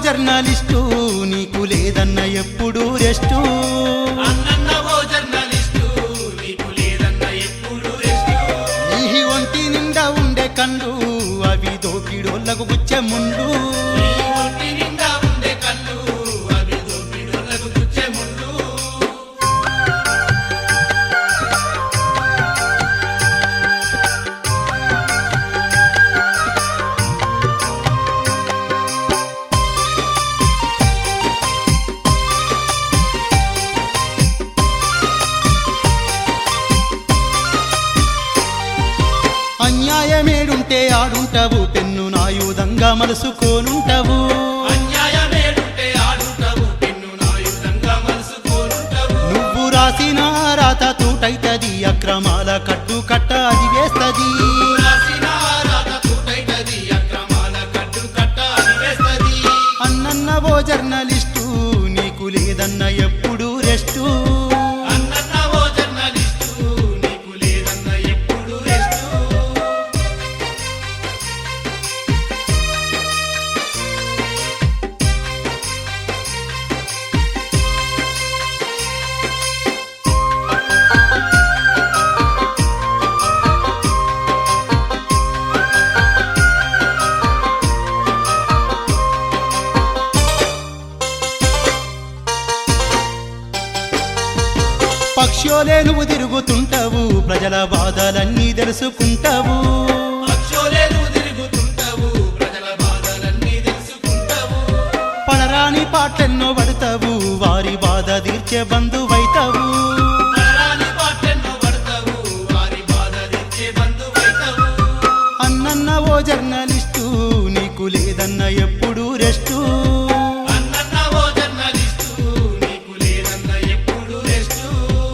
Journalist నీకు లేదన్న ఎప్పుడు రెస్టు అన్నన్న ఓ జర్నలిస్టు నీకు లేదన్న ఎప్పుడు రెస్టు నీ ఒంటి నిండా ఉండే కండు అవి దోపిడోళ్ళకు గుచ్చే ముందు నీ ఒంటి నిండా ఉండే కళ్ళు అవి దోపిడోళ్ళకు గుచ్చే ముందు అన్యాయమేడుంటే ఆడుంటావు పెన్ను నాయుధంగా మలుసుకోనుంటావు అన్యాయమేడుంటే ఆడుంటావు పెన్ను నాయుధంగా మలుసుకోనుంటావు నువ్వు రాసిన రాత తూటైతది అక్రమాల కట్టు కట్ట అది వేస్తది రాసిన రాత తూటైతది అక్రమాల కట్టు కట్ట అది వేస్తది అన్నన్న ఓ జర్నలిస్టు నీకు లేదన్న ఎప్పుడు రెస్టు అన్నన్న ఓ జర్నలిస్టు నీకు లేదన్న ఎప్పుడు రెస్టు పక్షోలే నువ్వు తిరుగుతుంటావు ప్రజల బాధలన్నీ తెలుసుకుంటావు పక్షోలే నువ్వు తిరుగుతుంటావు ప్రజల బాధలన్నీ తెలుసుకుంటావు పడరాని పాటలెన్నో పడతావు వారి బాధ తీర్చే బంధువైతావు పరాని పాటెన్నో పడతావు వారి బాధ తెచ్చే బంధువైతావు అన్నన్న ఓ జర్నలిస్టు నీకు లేదన్న ఎప్పుడు రెస్టు అన్నన్న ఓ జర్నలిస్టు నీకు లేదన్న ఎప్పుడు రెస్టు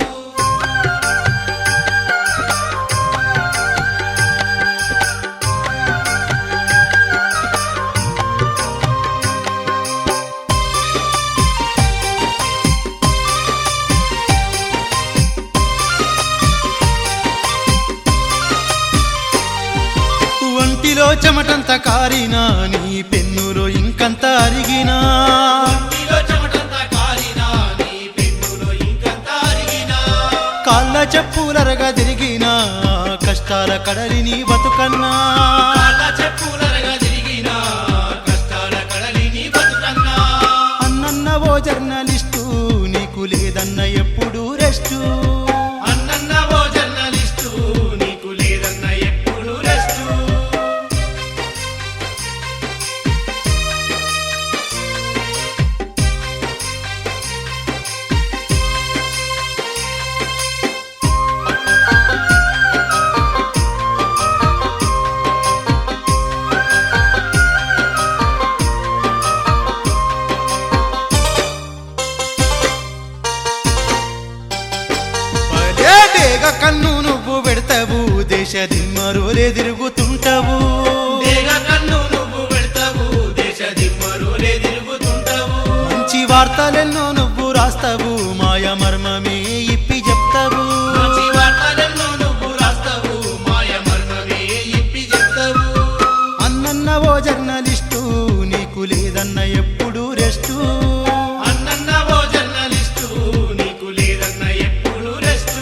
ఒంటిలో చెమటంత కారినా నీ పెన్నులో ఇంకంత అరిగినా ఒంటిలో చెమటంతా కారినా నీ పెన్నులో ఇంకంతా అరిగినా కాళ్ళ చెప్పులరగా తిరిగినా కష్టాల కడలి నీ బతుకన్నా కాళ్ళ చెప్పులరగా తిరిగినా కష్టాల కడలి నీ బతుకన్నా అన్నన్న ఓ జర్నలిస్టు నీకు లేదన్న ఎప్పుడు రెస్టు అన్నన్న ఓ జర్నలిస్టు నీకు లేదన్న ఎప్పుడు రెస్టు భలే డేగ కన్ను నువ్వు పెడతావు దేశ దిమ్మరోలే తిరుగుతుంటావు దేగ కన్ను నువ్వు పెడతావు దేశ దిమ్మరులే తిరుగుతుంటావు మంచి వార్తలెన్నో నువ్వు రాస్తావు మాయ మర్మమే ఇప్పి చెప్తావు మంచి వార్తలెన్నో నువ్వు రాస్తావు మాయ మర్మమే ఇప్పి చెప్తావు అన్నన్న ఓ జర్నలిస్టు నీకు లేదన్న ఎప్పుడు రెస్టు అన్నన్న ఓ జర్నలిస్టు నీకు లేదన్న ఎప్పుడు రెస్టు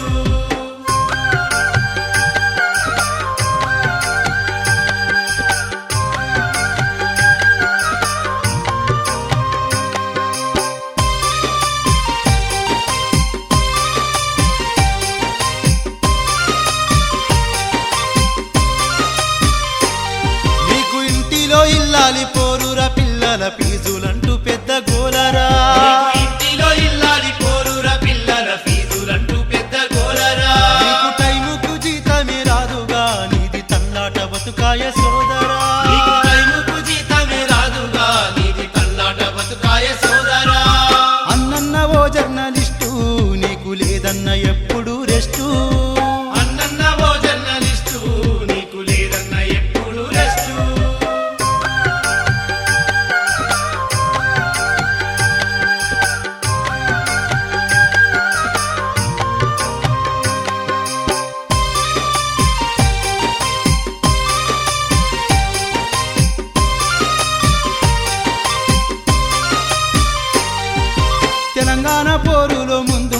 నీకు ఇంటిలో ఇల్లాలి పోరురా పిల్లల ఫీజులంటూ పెద్ద గోలరా నీకు ఇంటిలో ఇల్లాలి పోరురా పిల్లల ఫీజులంటూ పెద్ద గోలరా నీకు టైముకు జీతమే రాదుగా నీది తల్లాట బతుకాయ సోదరా నీకు టైముకు జీతమే రాదుగా నీది కల్లాట బతుకాయ సోదరా అన్నన్న ఓ జర్నలిస్టు నీకు లేదన్న ఎప్పుడు రెస్టు అన్నన్న ఓ జర్నలిస్టు నీకు లేదన్న ఎప్పుడు రెస్టు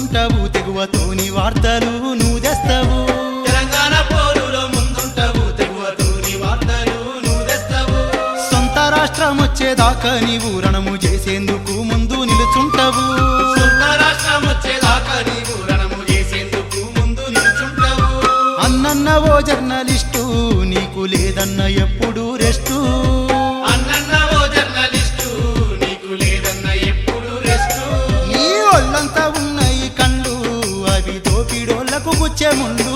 ముందుంటావు తెగువతోని వార్తలు నువ్వు తెస్తావు తెలంగాణ పోరులో ముందుంటావు తెగువతూని వార్తలు నువ్వు తెస్తావు సొంత రాష్ట్రం వచ్చేదాకా నీవు రణము చేసేందుకు ముందు నిలుచుంటావు సొంత రాష్ట్రం వచ్చేదాకా నీవు రణము చేసేందుకు ముందు నిల్చుంటావు అన్నన్న ఓ జర్నలిస్టు నీకు లేదన్న ఎప్పుడు రెస్టు అన్నన్న ఓ జర్నలిస్టు నీకు లేదన్న ఎప్పుడు రెస్టు నీ ఒళ్ళంతా ఉన్నాయి కండు అవి దోపిడోళ్లకు గుచ్చే ముందు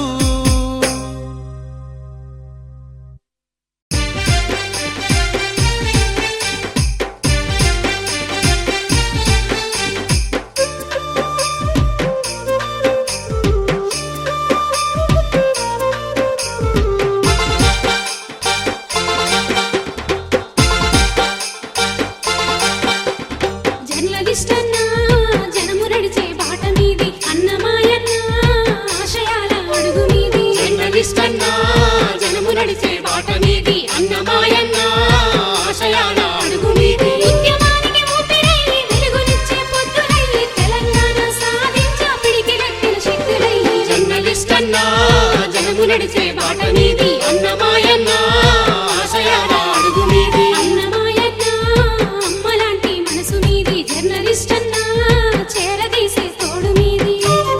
జర్నలిస్ట్ అన్నా జనము నడిచే బాట మీది అన్నమాయన్న ఆశయాల అడుగు మీది జర్నలిస్ట్ అన్నా జనము నడిచే బాట నీది అన్నమాయన్న ఆశయాల అడుగు నీది ఉద్యమానికి ఊపిరై వెలుగునిచ్చే పొద్దులై తెలంగాణ సాధించ పిడికిలెత్తిన శక్తులై జర్నలిస్ట్ అన్నా జనము నడిచే బాట నీది అన్నమాయన్న ఆశయాల అడుగు నీది అన్నమాయన్న అమ్మలాంటి మనసు మీది జర్నలిస్ట్ అన్నా చేరదీసే తోడు మీది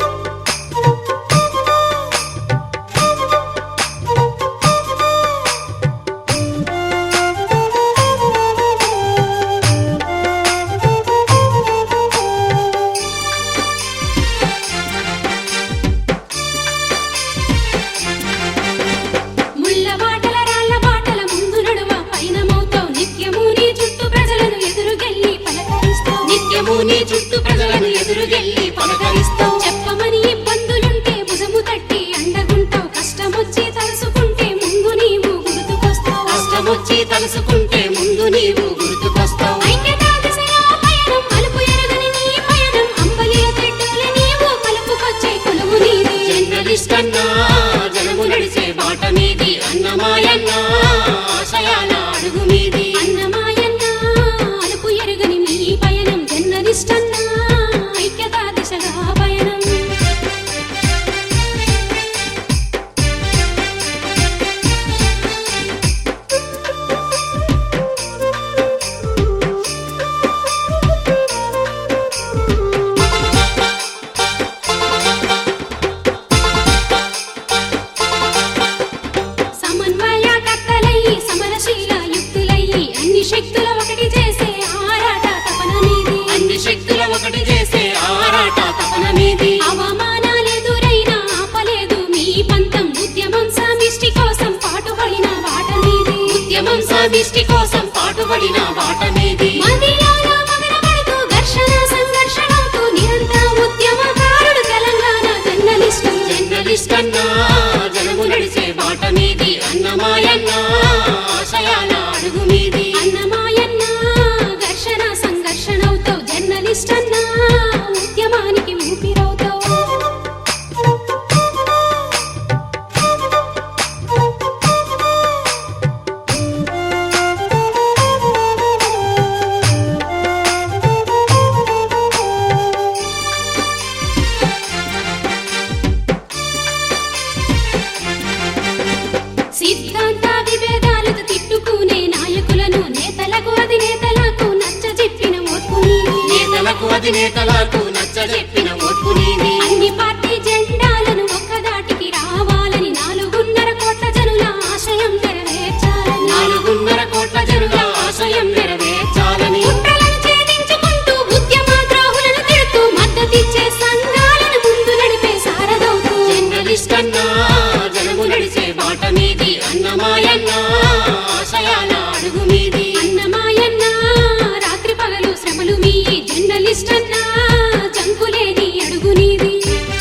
ముళ్ళ బాటల రాళ్ళ బాటల ముందు నడువ పైన మౌతావు నిత్యము నీ చుట్టూ ప్రజలను ఎదురుగెళ్ళి పలకరిస్తావు నిత్యము నీ చుట్టూ ప్రజలను ఎదురుగెళ్ళి పలకరిస్తావు చెప్పమని ఇబ్బందులుంటే భుజము తట్టి అండగుంటావు కష్టమొచ్చి తలుసుకుంటే ముందు నీవు గుర్తుకొస్తావు కష్టమొచ్చి తలుసుకుంటే ముందు నీవు గుర్తుకొస్తావు ఐక్యతా దిశగా పయనం అలుపు ఎరగని నీ పయనం అంబలియ తెడ్డోలే నీవు కలుపుకొచ్చే కొలువు నీది జర్నలిస్ట్ అన్నా జనము నడిచే బాట నీది అన్నమాయన్న ఆశయాల అడుగు నీది అన్నమాయన్న అలుపు ఎరుగని మీ పయనం జర్నలిస్ట్ అన్నా ఐక్యతా దిశగా పయనం సమన్వయకర్తలయ్యి సమరశీల యుక్తులయ్యి అన్ని శక్తుల ఒకటి చేసే ఆరాట తపన మీది అన్ని శక్తుల ఒకటి చేసే ఆరాట తపన నీది అవమానాలెదురైనా ఆపలేదు మీ పంతం ఉద్యమం సమిష్టి కోసం పాటుపడిన బాట మీది ఉద్యమం సమిష్టి కోసం పాటుపడిన బాట నీది మదియాల మదనపడుతూ ఘర్షణ సంఘర్షణవుతూ నిరంతర ఉద్యమకారుడు తెలంగాణ జర్నలిస్టు జర్నలిస్ట్ అన్నా జనము నడిచే బాట నీది అన్నమాయన్న ఆశయాల అడుగు నీది అన్నమాయన్న ఘర్షణ సంఘర్షణవుతావు జర్నలిస్ట్ అన్నా ఉద్యమానికి ఊపిరవుతావు సిద్ధాంత విభేదాలతో తిట్టుకునే నాయకులను నేతలకు అధినేతలకు నచ్చ చెప్పిన ఓర్పు నీది. నేతలకు అధినేతలకు నచ్చ చెప్పిన ఓర్పు నీది అన్ని పార్టీ జెండాలను ఒక్కదాటికి రావాలని నాలుగున్నర కోట్ల జనుల ఆశయం నెరవేర్చాలని నాలుగున్నర కోట్ల జనుల ఆశయం నెరవేర్చాలని కుట్రలను ఛేదించుకుంటూ ఉద్యమ ద్రోహులను తిడుతూ మద్దతిచ్చే సంఘాలను ముందు నడిపే సారదవుతూ జర్నలిస్ట్ అన్నా జనము నడిచే బాట నీది అన్నమాయన్న ఆశయాల అడుగు నీది అన్నమాయన్న రాత్రి పగలు శ్రమలు మీ జర్నలిస్ట్ అన్నా జంకులేని అడుగు నీది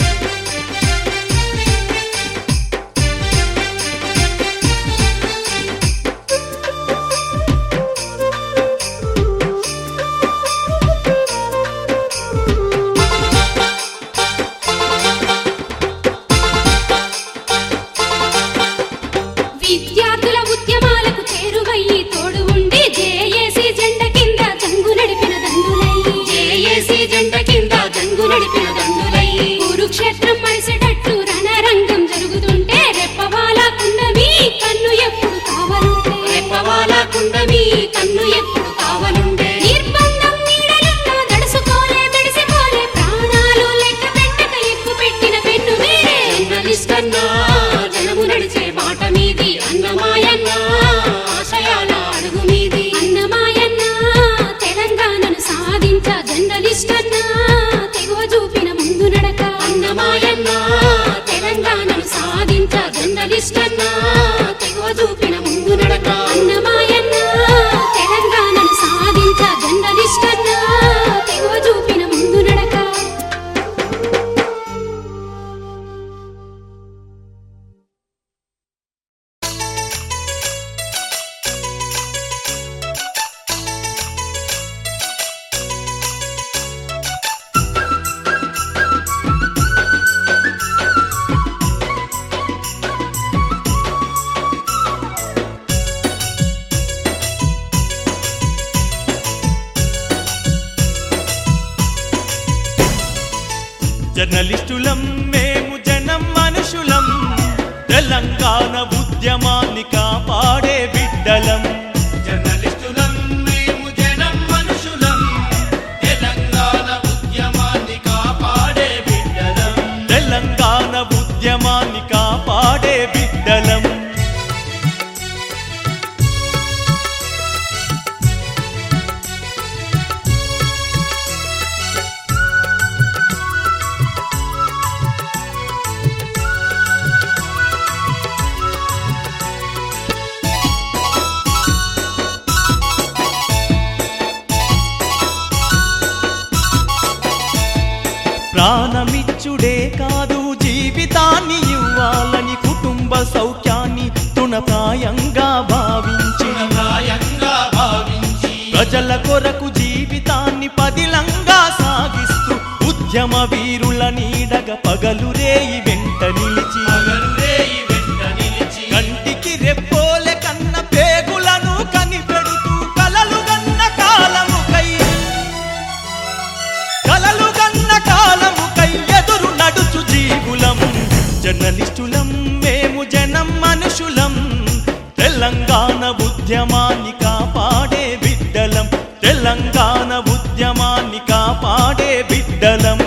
విద్యార్థుల ఉద్యమాలకు చేరువయ్యి తోడు ఉండి జేఏసీ జెండ కింద జంగు నడిపిన దండులయ్యి జేఏసీ జెండ కింద జంగు నడిపిన దండులై కురుక్షేత్రం మరిసేటట్టు రణరంగం జరుగుతుంటే రెప్పవాల కుండమి కన్ను ఎప్పుడు కావలుంటే రెప్పవాల కుండమి కన్ను ఎప్పుడు కావలుండే నిర్బంధం నీడలున్నా దడుసుకోలే బెడిసిపోలే ప్రాణాలు లెక్క పెట్టక ఎక్కు పెట్టిన పెన్ను మీరే జర్నలిస్ట్ అన్నా జనము నడిచే బాట మీది అన్నమాయన్న ఆశయాల అడుగు మీది అన్నమాయన్న తెలంగాణను సాధించ జర్నలిస్ట్ అన్నా తెగువ చూపిన ముందు నడక అన్నమాయన్న తెలంగాణను సాధించ జర్నలిస్ట్ అన్నా తెగువ చూపిన ముందు నడక అన్నమాయన్న తెలంగాణను సాధించ జర్నలిస్ట్ అన్నా తెగువ చూపిన ముందు నడక జర్నలిస్టులం మేము జనం మనుషులం తెలంగాణ ఉద్యమాన్ని కాపాడే బిడ్డలం జర్నలిస్టులం మేము జనం మనుషులం తెలంగాణ ఉద్యమాన్ని కాపాడే బిడ్డలం తెలంగాణ ఉద్యమాన్ని కాపాడే బిడ్డలం ప్రాణమిచ్చుడే కాదు జీవితాన్ని ఇవ్వాలని కుటుంబ సౌఖ్యాన్ని తునప్రాయంగా భావించి ప్రాయంగా భావించి ప్రజల కొరకు జీవితాన్ని పదిలంగా సాగిస్తూ ఉద్యమ వీరుల నీడగ పగలు రేయి వెంట నిలిచి పగలురేయి వెంట నిలిచి కంటికి రెప్పోలె కన్న పేగులను కనిపెడుతూ కలలు గన్న కాలముకై కలలు గన్న కాలముకై ఎదురు నడుచు జీవులం జర్నలిస్టులం మేము జనం మనుషులం తెలంగాణ ఉద్యమాన్ని కాపాడే బిడ్డలం తెలంగాణ ఉద్యమాన్ని కాపాడే బిడ్డలం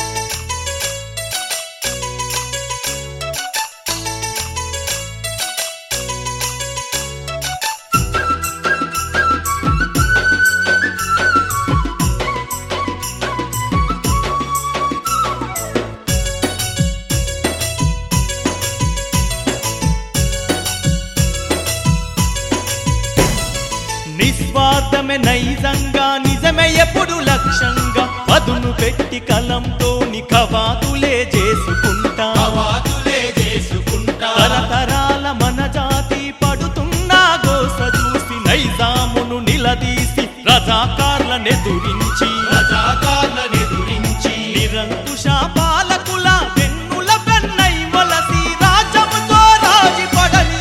నిస్వార్థమే నైజంగా నిజమే ఎప్పుడు లక్ష్యంగా పదును పెట్టి కలంతోని కవాతులే చేసుకుంటా వాతులే చేసుకుంటా తరతరాల మన జాతి పడుతున్న గోస చూసి నైజామును నిలదీసి రజాకార్లనెదురించి రజాకార్లనెదురించి నిరంకుశ పాలకుల వెన్నుల వెన్నై మొలసి రాజ్యముతో రాజి పడని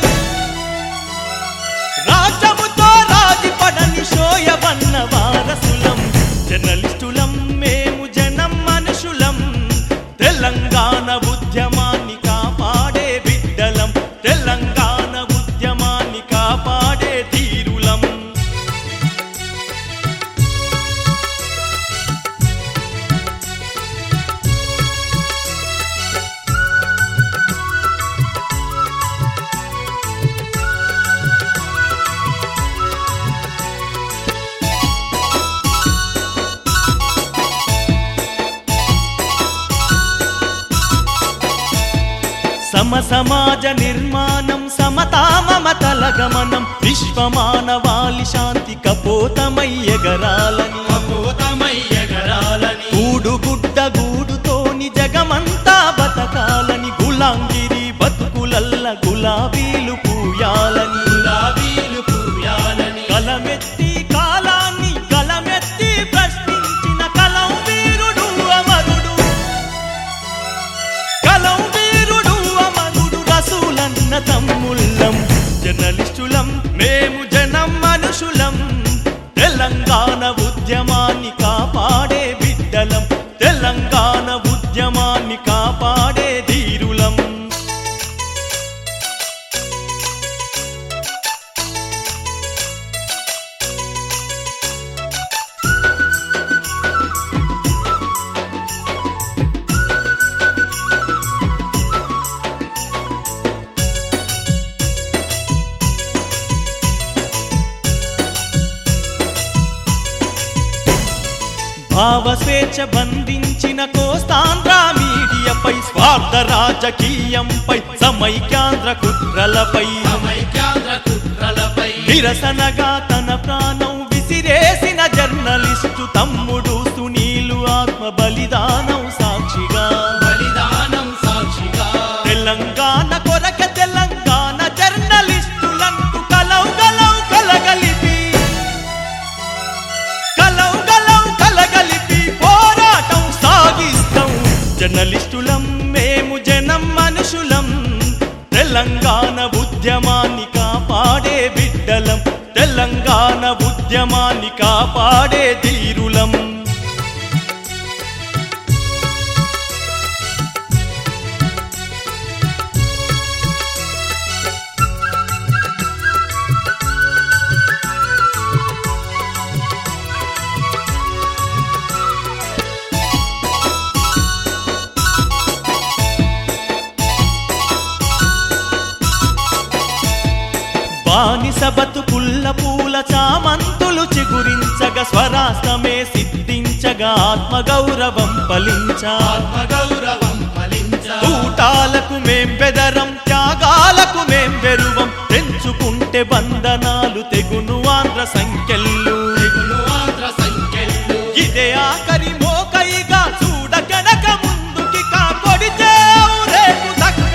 రాజ్యముతో రాజి పడని శోయవన్న వారసులం జర్నలిస్టులం మేము జనం మనుషులం తెలంగాణ ఉద్యమాన్ని కాపాడే బిడ్డలం తెలంగాణ ఉద్యమాన్ని కాపాడే తీరులం సమ సమాజ నిర్మాణం సమతా మమతల గమనం విశ్వమానవాళి శాంతి కపోతమై ఎగరాలని అపోతమై ఎగరాలని గూడు గుడ్డ గూడుతోని జగమంతా బతకాలని గులాంగిరి బతుకులల్ల గులాబీలు పూయాలని గులాబీలు పూయాలని కలమెత్తి కాలాన్ని కలమెత్తి ప్రశ్నించిన కలం వీరుడు అమరుడు కలం వీరుడు అమరుడు రసూలన్న తమ్ముళ్ళం జర్నలిస్టులం మేము జనం మనుషులం తెలంగాణ ఉద్యమాన్ని కాపాడే బిడ్డలం తెలంగాణ ఉద్యమాన్ని స్వేచ్ఛ బంధించిన కోస్తాంధ్ర మీడియాపై స్వార్థ రాజకీయంపై సమైక్యాంధ్ర కుట్రలపై సమైక్యాంధ్ర కుట్రలపై నిరసనగా తన ప్రాణం విసిరేసిన జర్నలిస్టు తమ్ముడు సునీలు ఆత్మ బలిదానం సాక్షిగా బలిదానం సాక్షిగా తెలంగాణ కొరక తెలంగాణ జర్నలిస్టులంటూ కలవు కలవు కలగలిపి కలవు కలవు కలగలిపి పోరాటం సాగిస్తాం జర్నలిస్టులం మేము జనం మనుషులం తెలంగాణ ఉద్యమాన్ని కాపాడే బిడ్డలం తెలంగాణ ఉద్యమాన్ని కాపాడే ధీరులం బానిస బతుకుల్ల పూల చామంతులు చిగురించగా స్వరాష్ట్రమే సిద్ధించగా ఆత్మగౌరవం ఫలించా ఆత్మగౌరవం ఫలించ తూటాలకు మేం బెదరం త్యాగాలకు మేం వెరువం తెంచుకుంటే బంధనాలు తెగును ఆంధ్ర సంఖ్యలు తెగులు ఆంధ్ర సంఖ్యలు ఇదే ఆఖరి మోకైగా చూడకనక ముందుకి కా కొడితే రేపు దక్క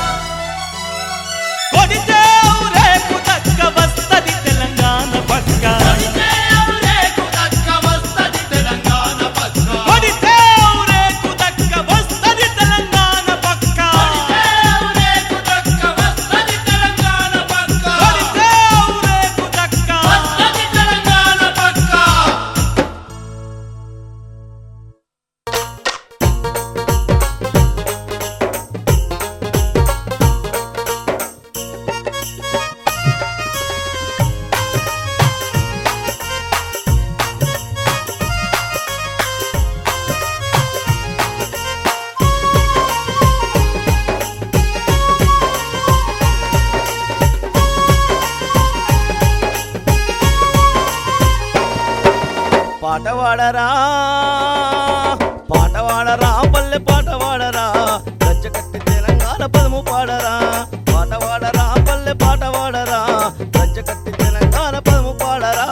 కొడితే రేపు దక్క వస్తది తెలంగాణ పక్క కొడితే రేకు దక్క వస్తది తెలంగాణ పక్క కొడితే రేపు దక్క వస్తది తెలంగాణ పక్క కొడితే రేకు దక్క వస్తది తెలంగాణ పక్క కొడితే రేపు దక్క వస్తది తెలంగాణ పక్క పాట వాడరా పాట వాడరా పల్లె పాట వాడరా గజ్జ కట్టి తెలంగాణ పదము పాడరా పాట వాడరా పల్లె పాట వాడరా గజ్జ కట్టి తెలంగాణ పదము పాడరా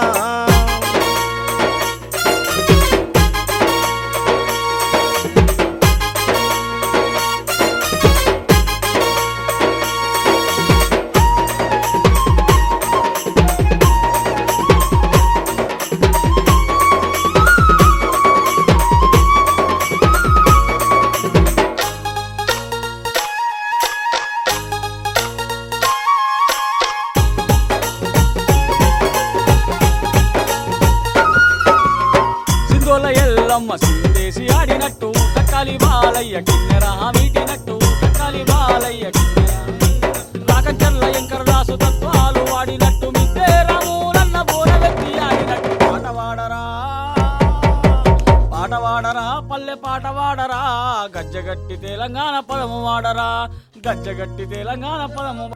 సింగోల ఎల్లమ్మ సిందేసి ఆడినట్టు తక్కాలి బాలయ్య కిన్నెర మీటినట్టు తక్కాలి బాలయ్య కిన్నెర రాకంచర్ల ఎంకరదాసు తత్వాలు వాడినట్టు మిద్దే రాములన్న బోర వ్యక్తి ఆడినట్టు పాట వాడరా పాట వాడరా పల్లె పాట వాడరా గజ్జగట్టి తెలంగాణ పదము వాడరా గజ్జగట్టి తెలంగాణ పదము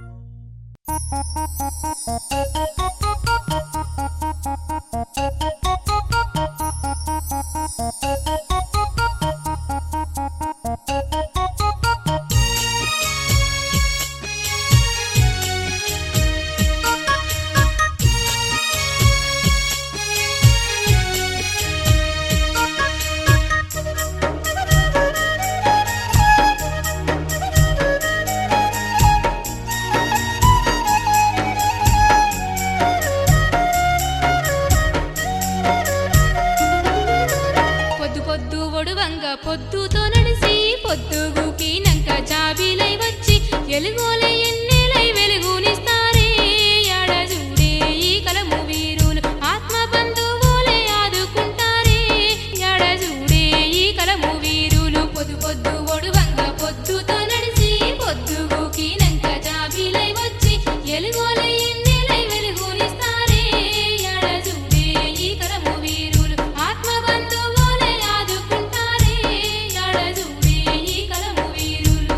పొద్దు పొద్దు ఒడువంగ పొద్దుతో నడిసి పొద్దుగుకినంక జాబిలై వచ్చి ఎలుగోలే ఎన్నెలై వెలుగునిస్తారే యాడ చూడే ఈ కలము వీరులు ఆత్మ బంధువులే ఆదుకుంటారే యాడ చూడే ఈ కలము వీరులు పొద్దు పొద్దు ఒడువంగ పొద్దుతో నడిసి పొద్దుగుకినంక జాబిలై వచ్చి ఎలుగోలే ఎన్నెలై వెలుగునిస్తారే యాడ చూడే ఈ కలము వీరులు ఆత్మ బంధువులే ఆదుకుంటారే యాడ చూడే ఈ కలము వీరులు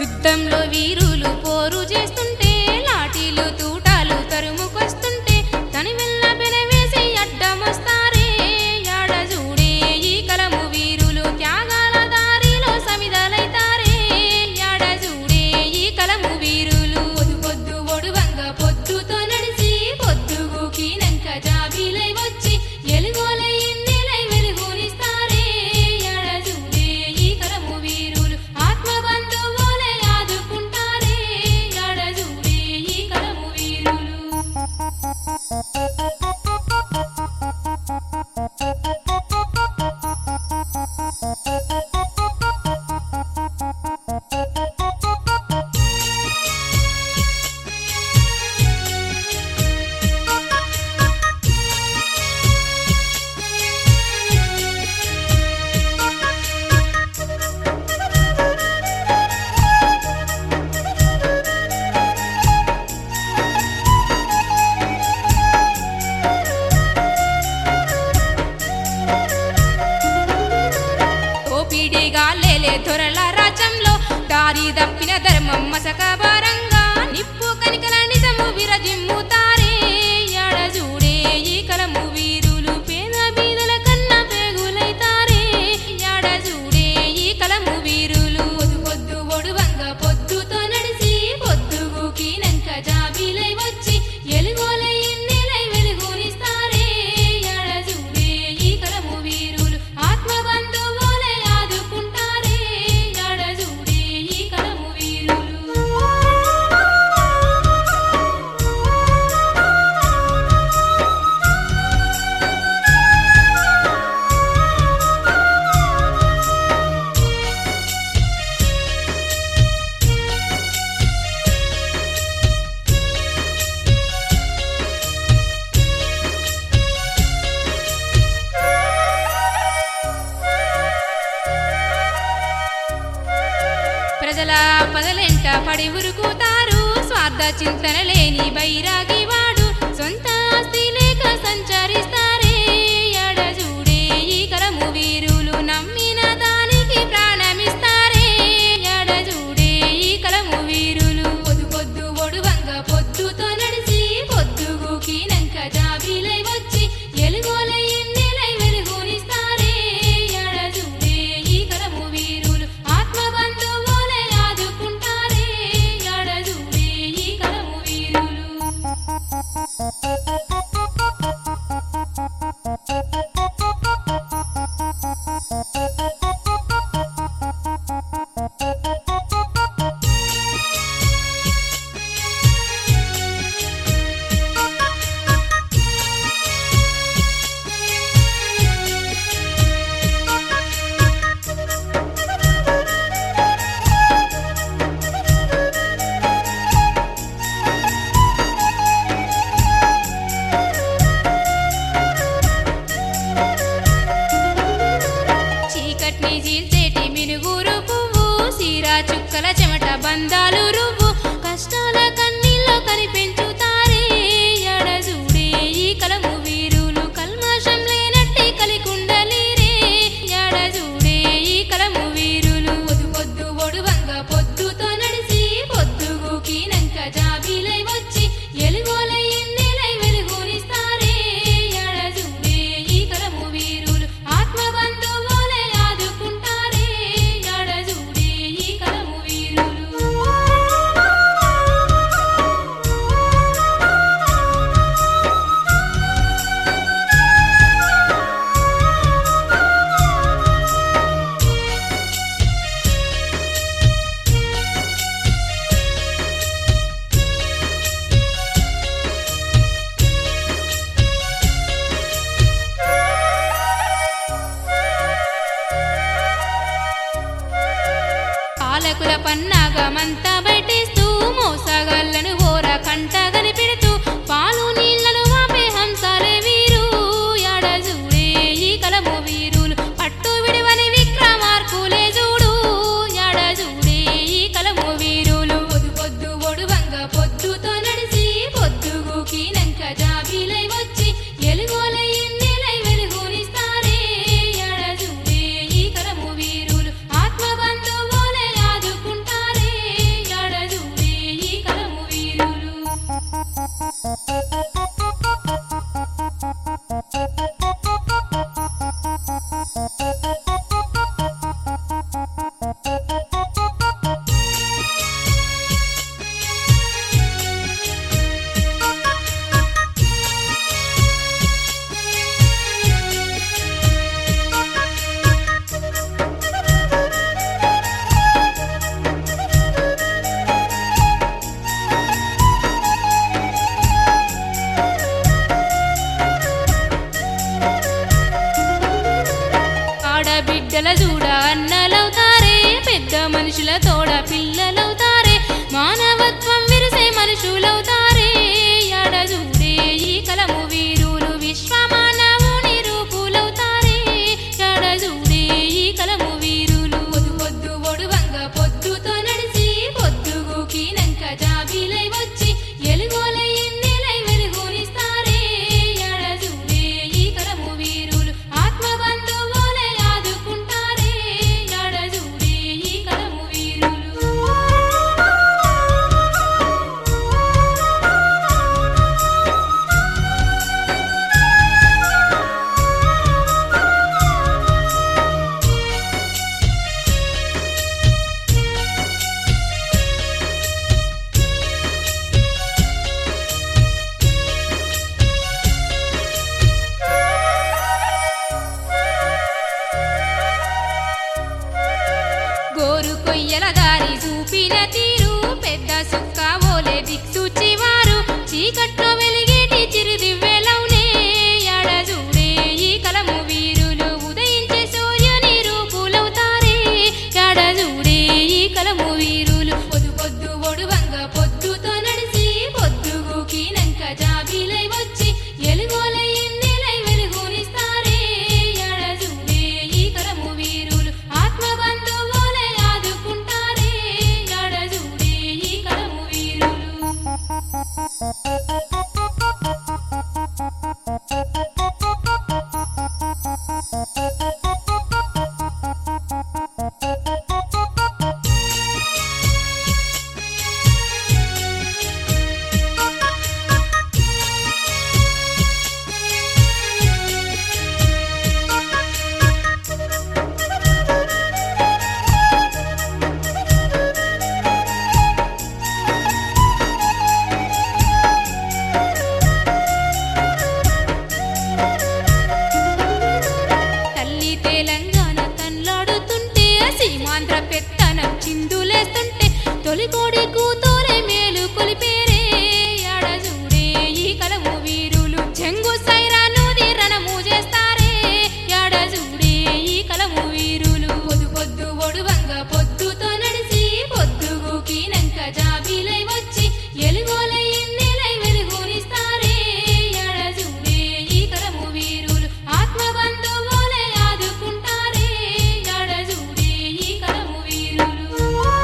యుద్ధంలో వీరులు పోరు చేస్తుంటే లాఠీలు తూటాలు తరుముకొస్తుంటే తని వెళ్ళ పెనవేసి అడ్డమొస్తారే యాడ చూడే ఈ కలము వీరులు త్యాగాల దారిలో సమిదలైతారే యాడ చూడే ఈ కలము వీరులు పొద్దు పొద్దు ఒడువంగ పొద్దుతో నడిచి పొద్దుగుకినంక జాబిలై వచ్చి ఎలుగోలై ఎన్నెలై వెలుగునిస్తారే యాడ చూడే ఈ కలము వీరులు ఆత్మబంధువులే ఆదుకుంటారే యాడ చూడే ఈ కలము వీరులు ఓపిడిగా లేలే దొరల రాజ్యంలో దారి తప్పిన ధర్మం మసక భారంగా నిప్పు కనికల నిజము విరజిమ్ముతారే యాడ చూడే ఈ కలము వీరులు పేద బీదల కన్నా పేగులైతారే యాడ చూడే ఈ కలము వీరులు పొద్దు పొద్దు ఒడువంగ పొద్దుతో నడిచి పొద్దుగుకినంక జాబిలై వచ్చి ఎలుగోలై ఎన్నెలై వెలుగునిస్తారే యాడ చూడే ఈ కలము వీరులు ఆత్మబంధువులే ఆదుకుంటారే యాడ చూడే ఈ కలము వీరులు ప్రజల పదలెంట పడి ఉరుకుతారు స్వార్థ చింతన లేని బైరాగి వాడు సొంత ఆస్తి లేక సంచరిస్తారే ఎడ చూడే ఈ కలము వీరులు నమ్మిన దానికి ప్రాణమిస్తారే ఎడ చూడే ఈ కలము వీరులు పొద్దు పొద్దు ఒడువంగ పొద్దుతో నడిచి పొద్దుగుకినంక జాబిలై వచ్చి ఎలుగోలై ఎన్నెలై వెలుగునిస్తారే ఎడ చూడే ఈ కలము వీరులు ఆత్మబంధువులే ఆదుకుంటారే ఎడ చూడే ఈ కలము వీరులు చీకట్ని చీల్చేటి మినుగురు పువ్వు సీరా చుక్కల చెమట బంధాలు రువ్వు కష్టాల కన్నీల్లో కనిపించుతారే ఎడ చూడే ఈ కలము వీరులు కల్మషం లేనట్టి కలికుండలీరే ఎడ చూడే ఈ కలము వీరులు పొద్దు పొద్దు ఒడువంగ పొద్దుతో నడిచి పొద్దుగుకినంక జాబిలై వచ్చి ఎలుగోలై ఎన్నెలై వెలుగునిస్తారే ఎడ చూడే ఈ కలము వీరులు ఆత్మబంధువులే ఆదుకుంటారే ఎడ చూడే ఈ కలము వీరులు పాలకుల పన్నాగమంతా బయటేస్తూ మోసగాళ్ళను ఓర కంట కనిపెడుతూ పాలు నీళ్లను వాపే హంసాలే వీరు యాడ చూడే ఈ కలము వీరులు పట్టు విడివని విక్రమార్కులే చూడు యాడ చూడే ఈ కలము వీరులు పొద్దు పొద్దు ఒడువంగ పొద్దుతో నడిచి పొద్దుగుకినంక జాబిలై వచ్చి ఎలుగోలై ఎన్నెలై వెలుగునిస్తారే యాడ చూడే ఈ కలము వీరులు ఆత్మబంధువులే ఆదుకుంటారే రూపులవుతారే ఎడజూడే ఈ కలము వీరులు విశ్వమానవుని రూపులవుతారే ఎడజూడే ఈ కలము వీరులు పొద్దు పొద్దు ఒడువంగ పొద్దుతో నడిచి పొద్దుగుకినంక జాబిలై వచ్చి ఎలుగోలై ఎన్నెలై వెలుగునిస్తారే ఎడజూడే ఈ కలము వీరులు ఆత్మబంధువులై ఆదుకుంటారే ఎడజూడే ఈ కలము వీరులు గోరు కొయ్యల దారి చూపిన తీరు పెద్ద సుక్క ఓలే దిక్సూచి వారు చీకట్లో వెలిగేటి చిరుదివ్వెలవునే ఎడజూడే ఈ కలము వీరులు ఉదయించే సూర్యుని రూపులవుతారే ఎడజూడే ఈ కలము వీరులు పొద్దు పొద్దు ఒడువంగ పొద్దుతో నడిచి పొద్దుగుకినంక జాబిలై వచ్చి ఎలుగోలై ఎన్నెలై వెలుగునిస్తారే ఎడజూడే ఈ కలము వీరులు ఆత్మబంధువులై ఆదుకుంటారే ఎడజూడే ఈ కలము వీరులు తల్లి తెలంగాణ తన్లాడుతుంటే సీమాంధ్ర పెత్తనం చిందులేస్తుంటే తొలికోడి కూతోలే మేలు కొలిపేరే ఎడజూడే ఈ కలము వీరులు చెంగు సైరానుది రణము చేస్తారే ఎడజూడే ఈ కలము వీరులు పొద్దు పొద్దు ఒడువంగ పొద్దుతో నడిచి పొద్దుగుకినంక జాబిలై వచ్చి ఎలుగోలై ఎన్నెలై వెలుగునిస్తారే ఎడజూడే ఈ కలము వీరులు ఆత్మబంధువులై ఆదుకుంటారే ఎడజూడే ఈ కలము వీరులు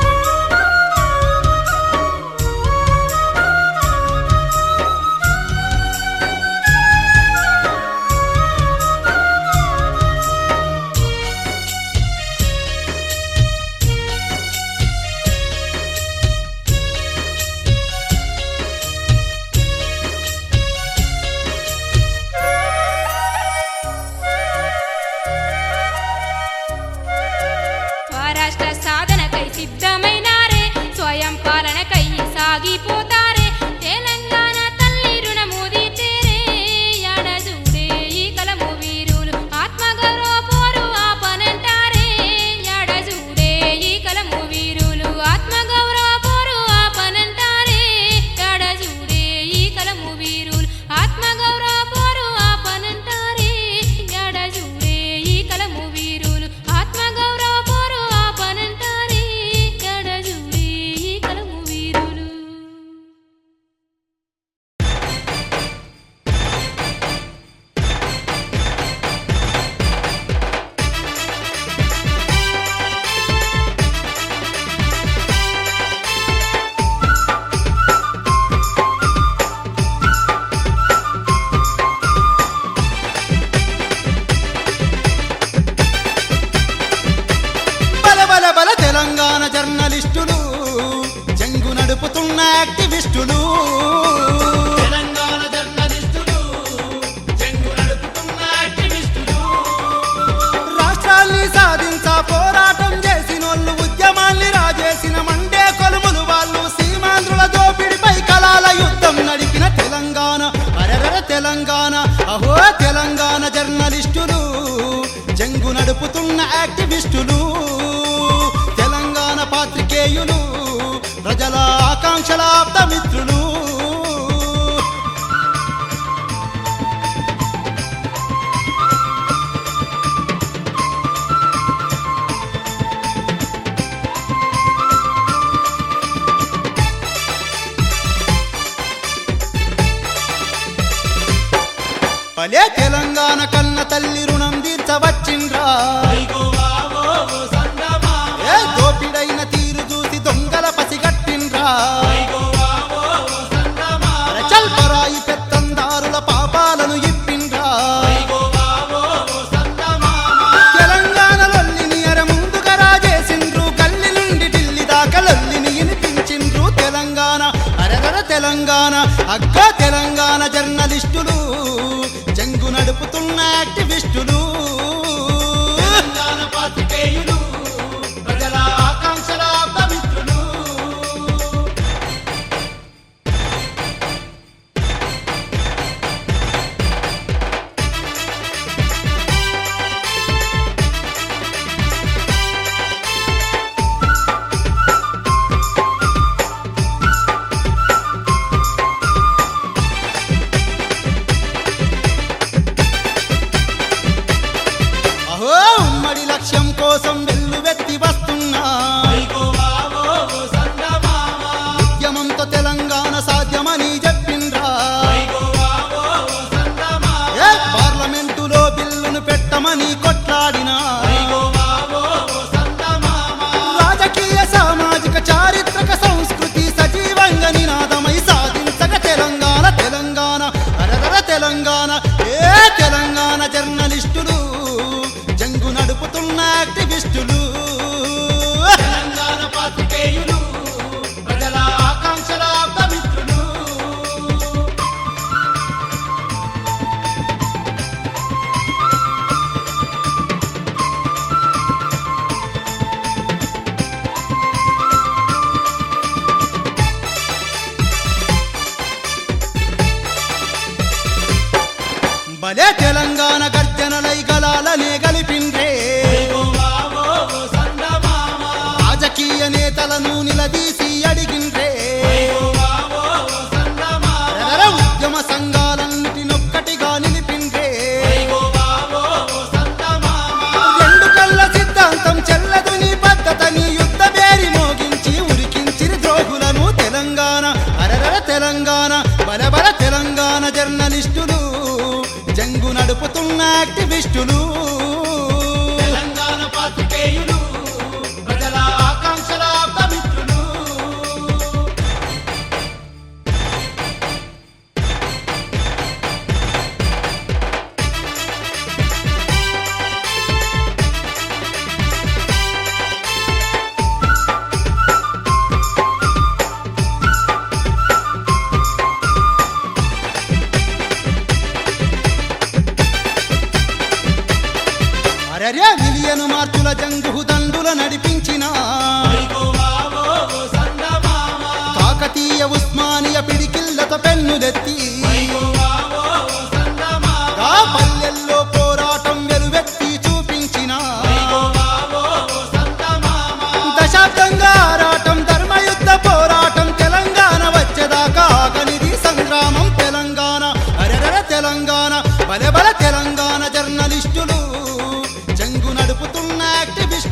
స్వరాష్ట్ర సాధనకై సిద్ధమైనారే స్వయం పాలనకై సాగిపోతారే తెలంగాణ తల్లి రుణముది తేరే ఎడజూడే ఈ కలము వీరులు ఆత్మగౌరవ పోరు ఆపనంటారే ఎడజూడే ఈ కలము వీరులు ఆత్మగౌరవ పోరు ఆపనంటారే ఎడజూడే ఈ కలము వీరులు ఆత్మగౌరవ పోరు ఆపనంటారే ఎడజూడే ఈ కలము వీరులు ఆత్మగౌరవ పోరు ఆపనంటారే ఎడజూడే ఈ కలము వీరులు బల బల బల తెలంగాణ జర్నలిస్టులు జంగు నడుపుతున్న యాక్టివిస్టులు తెలంగాణ జర్నలిస్టులు చెంగు నడుపుతున్న యాక్టివిస్టులు రాష్ట్రాల్ని సాధించ పోరాటం చేసినోళ్ళు ఉద్యమాల్ని రాజేసిన మండే కొలుములు వాళ్ళు సీమాంధ్రుల దోపిడిపై కలాల యుద్ధం నడిపిన తెలంగాణ అరెర తెలంగాణ అహో తెలంగాణ జర్నలిస్టులు జంగు నడుపుతున్న యాక్టివిస్టులు తెలంగాణ పాత్రికేయులు ప్రజల ఆకాంక్షల ఆప్తమిత్రులు భలే తెలంగాణ కన్న తల్లి రుణం తీర్చవచ్చిండ్రా ఏ దోపిడైన తీరు చూసి దొంగల పసిగట్టిండ్రా చల్ పరాయి పెత్తందారుల పాపాలను ఇప్పిండ్రా తెలంగాణ లొల్లిని అర ముందుగా రాజేసిండ్రు గల్లి నుండి ఢిల్లీ దాకా లొల్లిని వినిపించిండ్రు తెలంగాణ అరగర తెలంగాణ అక్క తెలంగాణ జర్నలిస్టులు జంగు నడుపుతున్న యాక్టివిస్టులు ప్రజల ఆకాంక్షల మిత్రులు అహో ఉమ్మడి లక్ష్యం కోసం వెల్లువెత్తి వస్తున్నా ఉద్యమంతో తెలంగాణ సాధ్యమని చెప్పిండ్రా ఏ పార్లమెంటులో బిల్లును పెట్టమని కొట్లాడినా రాజకీయ సామాజిక చారిత్రక సంస్కృతి సజీవంగా నినాదమై సాధించక తెలంగాణ తెలంగాణ అరదర తెలంగాణ ఏ తెలంగాణ జర్నలిస్టులు జంగు నడుపుతున్న యాక్టివిస్టులు తెలంగాణ పాత్రికేయులు ప్రజల ఆకాంక్షల మిత్రులు భలే తెలంగాణ గర్జనలై గలాలనే గలిపిండ్రే రాజకీయ నేతలను నిలదీసి అడిగిండ్రే ఎదర ఉద్యమ సంఘాలన్నిటినొక్కటిగా నిలిపిండ్రే రెండు కళ్ళ సిద్ధాంతం చెల్లదు నీ పద్ధతని యుద్ధ బేరి మోగించి ఉరికించిరి ద్రోహులను తెలంగాణ అరరర తెలంగాణ బలబల తెలంగాణ జర్నలిస్టులు జంగు నడుపుతున్న యాక్టివిస్టులు తెలంగాణ పాత్రికేయులు ప్రజల ఆకాంక్షల మిత్రులు అరరే మిలియను మార్కుల జంగు దండుల నడిపించిన కాకతీయ ఉస్మానియ పిడికిళ్ళతో పెన్నులెత్తి గా పల్లెల్లో పోరాటం వెలువెత్తి చూపించిన దశాబ్దంగా ఆరాటం ధర్మయుద్ధ పోరాటం తెలంగాణ వచ్చేదాకా ఆగనిది సంగ్రామం తెలంగాణ అరెరర తెలంగాణ బలె బల తెలంగాణ జర్నలిస్టులు జంగు నడుపుతున్న యాక్టివిస్ట్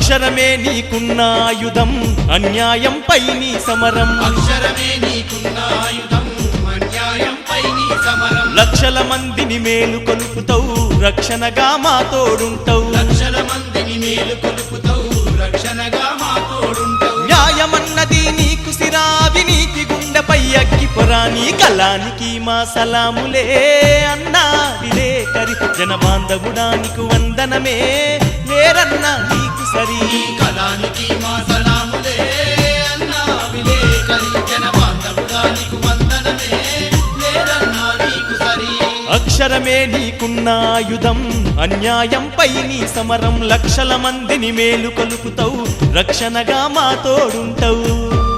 అక్షరమే నీకున్న ఆయుధం అన్యాయంపై నీ సమరం అక్షరమే నీకున్న ఆయుధం అన్యాయంపై నీ సమరం లక్షల మందిని మేలు కొలుపుతావు రక్షణగా మా తోడుంటావు లక్షల మందిని మేలు కొలుపుతావు రక్షణగా మా తోడుంటావు న్యాయమన్నది నీకు సిరా అవినీతి గుండెపై అగ్గి పొరాని కళానికి మా సలాములే అన్నా విలేకరి జన బాంధవుడా నీకు వందనమే లేరన్నా నీకు సరి ఈ కళానికి మా సలాములే అన్నా విలేకరి జన బాంధవుడా నీకు వందనమే లేదన్నా నీకు సరి అక్షరమే నీకున్న ఆయుధం అన్యాయంపై నీ సమరం లక్షల మందిని మేలు కొలుపుతావు రక్షణగా మా తోడుంటావు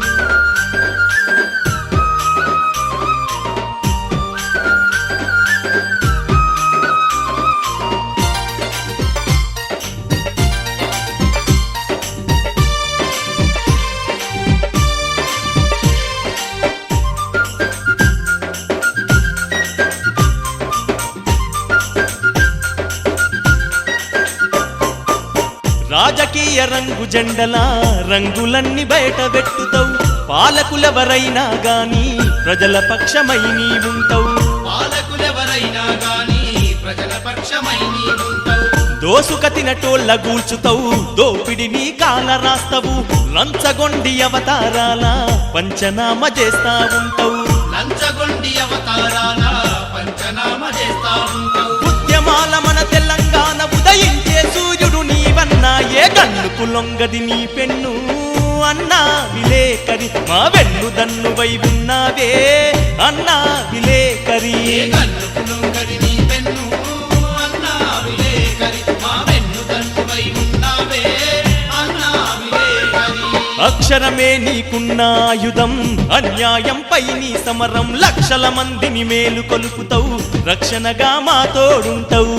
రాజకీయ రంగు జెండల రంగులన్నీ బయట పెట్టుతావు పాలకులెవరైనా గాని ప్రజల పక్షమై నీ ఉంటావు పాలకులెవరైనా గాని ప్రజల పక్షమై నీవుంటావు దోసుక తినటోళ్ళ గూల్చుతావు దోపిడిని కాల రాస్తావు లంచగొండి అవతారాల పంచనామ చేస్తా ఉంటావు లంచగొండి అవతారాల పంచనామ చేస్తా ఉంటావు ఉద్యమాల మన తెలంగాణ ఉదయించే సూర్యుడు నీవన్నా ఏ గన్నుకు లొంగది నీ పెన్ను అన్నా విలేకరి మా వెన్ను దన్నువై ఉన్నావే అన్నా విలేకరి ఏ కన్నుకు లొంగది నీ పెన్ను అన్నా విలేకరి మా వెన్ను దండువై ఉన్నావే అన్నా విలేకరి అక్షరమే నీకున్న ఆయుధం అన్యాయంపై నీ సమరం లక్షల మందిని మేలు కొలుపుతావు రక్షణగా మా తోడుంటావు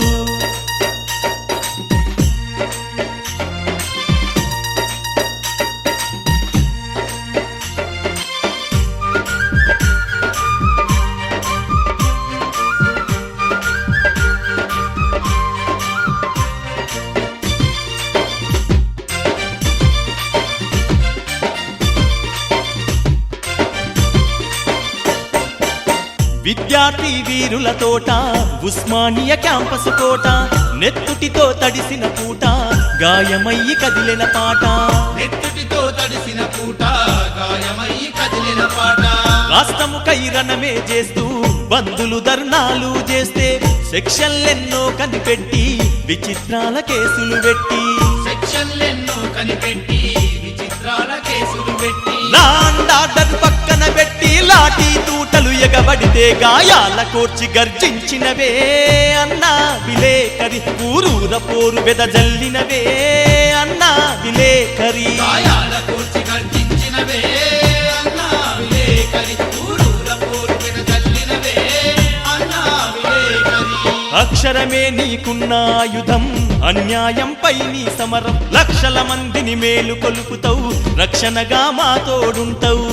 విద్యార్థి వీరుల తోట ఉస్మానియా క్యాంపస్ కోట నెత్తుటితో తడిసిన పూట గాయమయ్యి కదిలిన పాట నెత్తుటితో తడిసిన పూట గాయమయ్యి కదిలిన పాట రాష్ట్రము కైరణమే చేస్తూ బంధులు ధర్నాలు చేస్తే సెక్షన్లెన్నో కనిపెట్టి విచిత్రాల కేసులు పెట్టి సెక్షన్లెన్నో కనిపెట్టి విచిత్రాల కేసులు పెట్టి లాండార్డర్ పక్కన పెట్టి లాఠీ తూటలు ఎగబడితే గాయాల కోర్చి గర్జించినవే అన్నా విలేకరి ఊరూర పోరు వెదజల్లినవే అన్నా విలేకరి గాయాల కూర్చి గర్జించినవే అన్నా విలేకరి ఊరూర పోరు మీద చల్లినవే అన్నా విలేకరి అక్షరమే నీకున్న ఆయుధం అన్యాయంపై నీ సమరం లక్షల మందిని మేలు కొలుపుతావు రక్షణగా మా తోడుంటావు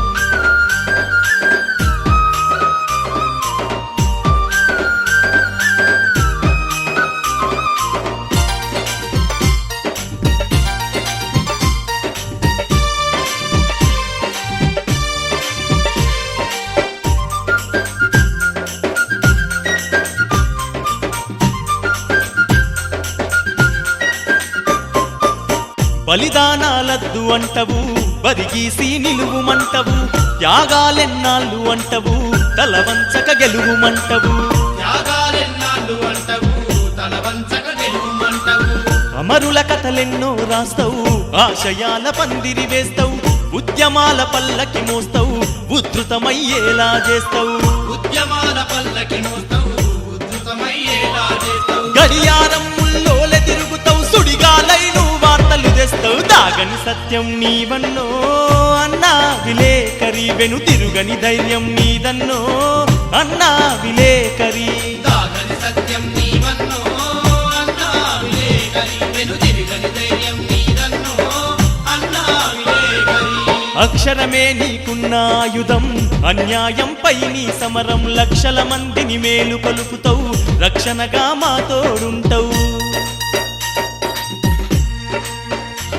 బలిదానాలద్దు అంటవు బరిగీసి నిలువుమంటవు త్యాగాలెన్నాళ్ళు అంటవు తలవంచక గెలువుమంటవు త్యాగాలెన్నాళ్ళు అంటవు తల వంచక గెలువమంటవు అమరుల కథలెన్నో రాస్తావు ఆశయాల పందిరి వేస్తావు ఉద్యమాల పల్లకి మోస్తావు ఉద్ధృతమయ్యేలా చేస్తావు ఉద్యమాల పల్లకి మోస్తావు ఉద్ధృతమయ్యేలా చేస్తావు గడియారం ముల్లోలె తిరుగుతావు సుడిగాలైను వార్తలు తెస్తావు దాగని సత్యం నీవన్నో అన్నా విలేకరి వెను తిరుగని ధైర్యం నీదన్నో అన్నా విలేకరి దాగని సత్యం నీవన్నో అన్నా విలేకరి వెను తిరగని ధైర్యం నీదన్నో అన్నా విలేకరి అక్షరమే నీకున్న ఆయుధం అన్యాయంపై నీ సమరం లక్షల మందిని మేలు కొలుపుతావు రక్షణగా మా తోడుంటావు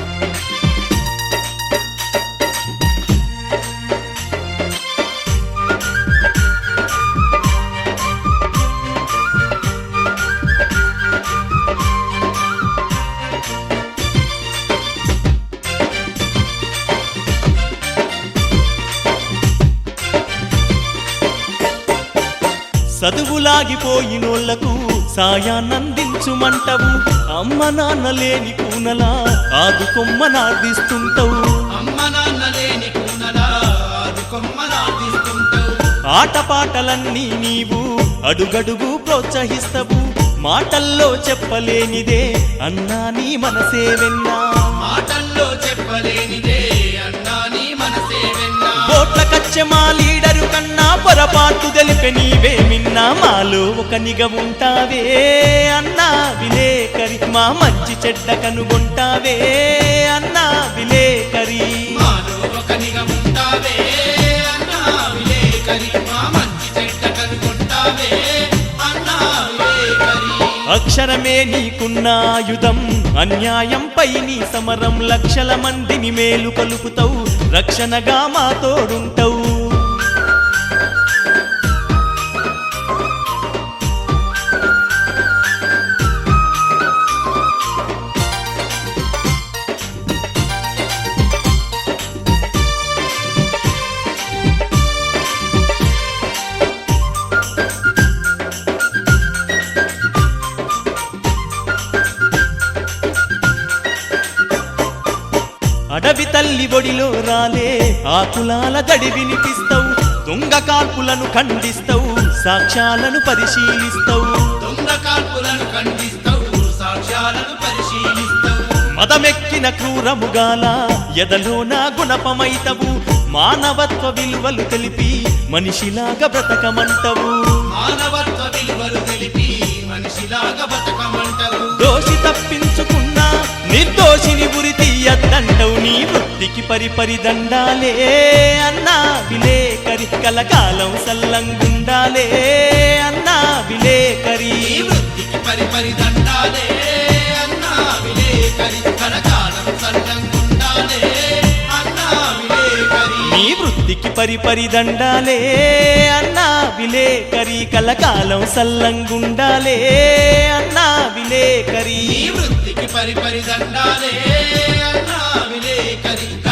చదువులాగిపోయినోళ్లకు సాయాన్నందించుమంటవు అమ్మ నాన్న లేని కూనలా ఆదుకొమ్మనార్దిస్తుంటవు అమ్మ నాన్న లేని కూనలా అది కొమ్మలాదిస్తుంటావు ఆటపాటలన్నీ నీవు అడుగడుగు ప్రోత్సహిస్తవు మాటల్లో చెప్పలేనిదే అన్నా నీ మనసే వెన్నా మాటల్లో చెప్పలేనిదే అన్నా నీ మనసే వెన్నా కోట్ల కచ్చె మా లీడరు కన్నా పొరపాటు తెలిపే నీవే మిన్నా మాలో ఒక నిగ ఉంటావే అన్నా విలేకరి మా మంచి చెడ్డ కనుగొంటావే అన్నా విలేకరి మాలో ఒక నిగ ఉంటావే అన్నా విలేకరి మా మంచి చెడ్డ కనుకుంటావే అన్నా విలేకరి అక్షరమే నీకున్న ఆయుధం అన్యాయంపై నీ సమరం లక్షల మందిని మేలు కలుపుతావు రక్షణగా మా తోడుంటావు అడవి తల్లి ఒడిలో రాలే ఆకులాల దడి వినిపిస్తావు దొంగ కాల్పులను ఖండిస్తావు సాక్ష్యాలను పరిశీలిస్తావు దొంగ కాల్పులను ఖండిస్తావు సాక్ష్యాలను పరిశీలిస్తావు మదమెక్కిన క్రూరముగాల ఎదలోన గుణపమైతవు మానవత్వ విలువలు తెలిపి మనిషిలాగా బ్రతకమంటవు మానవత్వ విలువలు తెలిపి మనిషిలాగా బతకమంటావు దోషి తప్పించుకున్నా నిర్దోషిని ఉరి తీయద్దంటవు నీ వృత్తికి పరిపరి దండాలే అన్నా విలేకరి కలకాలం సల్లంగుండాలే అన్నా విలేకరి ఈ వృత్తికి పరిపరి దండాలే అన్నా విలేకరి కరకాలం సల్లంగుండాలే అన్నా విలేకరి నీ వృత్తికి పరిపరి దండాలే అన్నా విలేకరి కలకాలం సల్లంగుండాలే అన్నా విలేకరి ఈ వృత్తికి పరిపరి దండాలే అన్నా విలేకరి